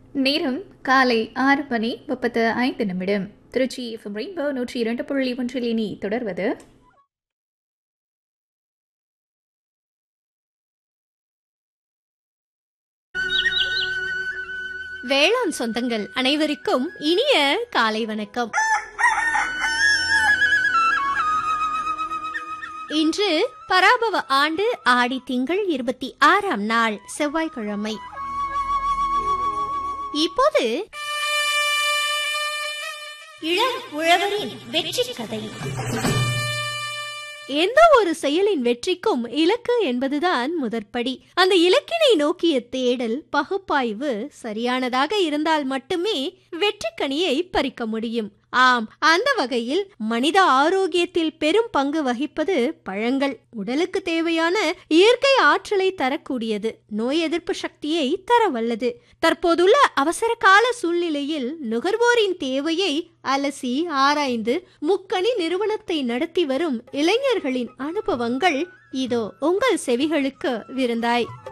நேரம் காலை ஆறு மணி முப்பத்து ஐந்து நிமிடம் திருச்சி எஃப்எம் ரெயின்போ நூற்றி இரண்டு புள்ளி ஒன்றில் இனி தொடர்வது வேளாண் சொந்தங்கள் அனைவருக்கும் இனிய காலை வணக்கம் இன்று பராபவ ஆண்டு ஆடி திங்கள் இருபத்தி ஆறாம் நாள் செவ்வாய்க்கிழமை இப்போது இளம் உழவரின் வெற்றி கதை எந்த ஒரு செயலின் வெற்றிக்கும் இலக்கு என்பதுதான் முதற்படி அந்த இலக்கினை நோக்கிய தேடல் பகுப்பாய்வு சரியானதாக இருந்தால் மட்டுமே வெற்றிக்கனியை பறிக்க முடியும் ஆம் அந்த வகையில் மனித ஆரோக்கியத்தில் பெரும் பங்கு வகிப்பது பழங்கள் உடலுக்கு தேவையான இயற்கை ஆற்றலை தரக்கூடியது நோய் எதிர்ப்பு சக்தியை தர வல்லது தற்போதுள்ள அவசர கால சூழ்நிலையில் நுகர்வோரின் தேவையை அலசி ஆராய்ந்து முக்கணி நிறுவனத்தை நடத்தி வரும் இளைஞர்களின் அனுபவங்கள் இதோ உங்கள் செவிகளுக்கு விருந்தாய்